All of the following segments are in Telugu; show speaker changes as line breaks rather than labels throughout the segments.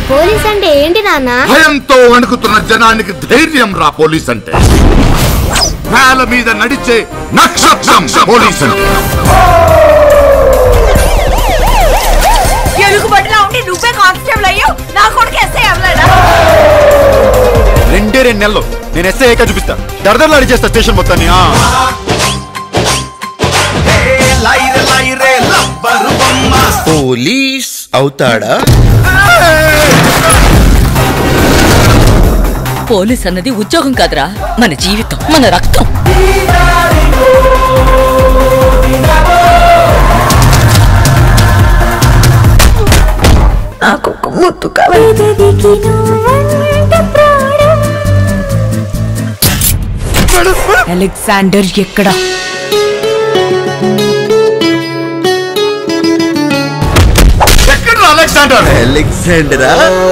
పోలీస్ అంటే ఏంటి నాన్న
భయంతో వణుకుతున్న జనానికి ధైర్యం రా పోలీస్ అంటే నేల మీద నడిచే నక్షత్రం పోలీస్ అంటే
ఎలుగుబడిలా ఉండి నువ్వే కానిస్టేబుల్ అయ్యావు నా కొడుకు ఎస్ఐ అవ్వలేడా
రెండే రెండు నెలలు నేను ఎస్ఐ ఏకా చూపిస్తా దరదరలు అడిచేస్తా స్టేషన్ మొత్తాన్ని ఆ.
పోలీస్ అవుతాడా
పోలీస్ అన్నది ఉద్యోగం కాదురా మన జీవితం మన రక్తం
నాకు ఒక ముద్దు కావాలి అలెగ్జాండర్ ఎక్కడ
ఎక్కడ అలెగ్జాండర్
అలెగ్జాండరా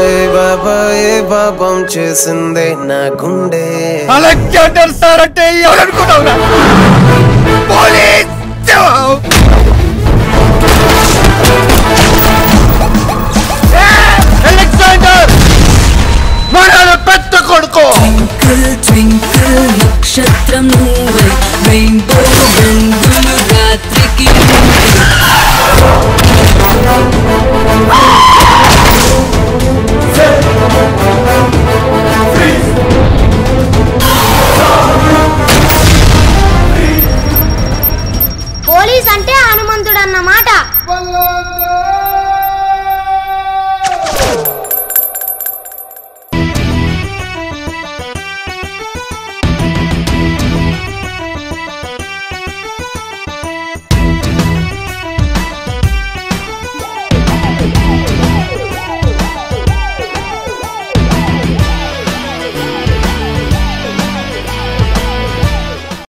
పాపం చేసిందే నా గుండె
అలెగ్జాండర్ సార్ అంటే ఎవరనుకున్నావురా పోలీస్ అలెగ్జాండర్ మన పెద్ద కొడుకు
ట్వింకిల్ నక్షత్రం నువ్వై రెయిన్బో రంగులు రాత్రికి
పోలీస్ అంటే హనుమంతుడు అన్నమాట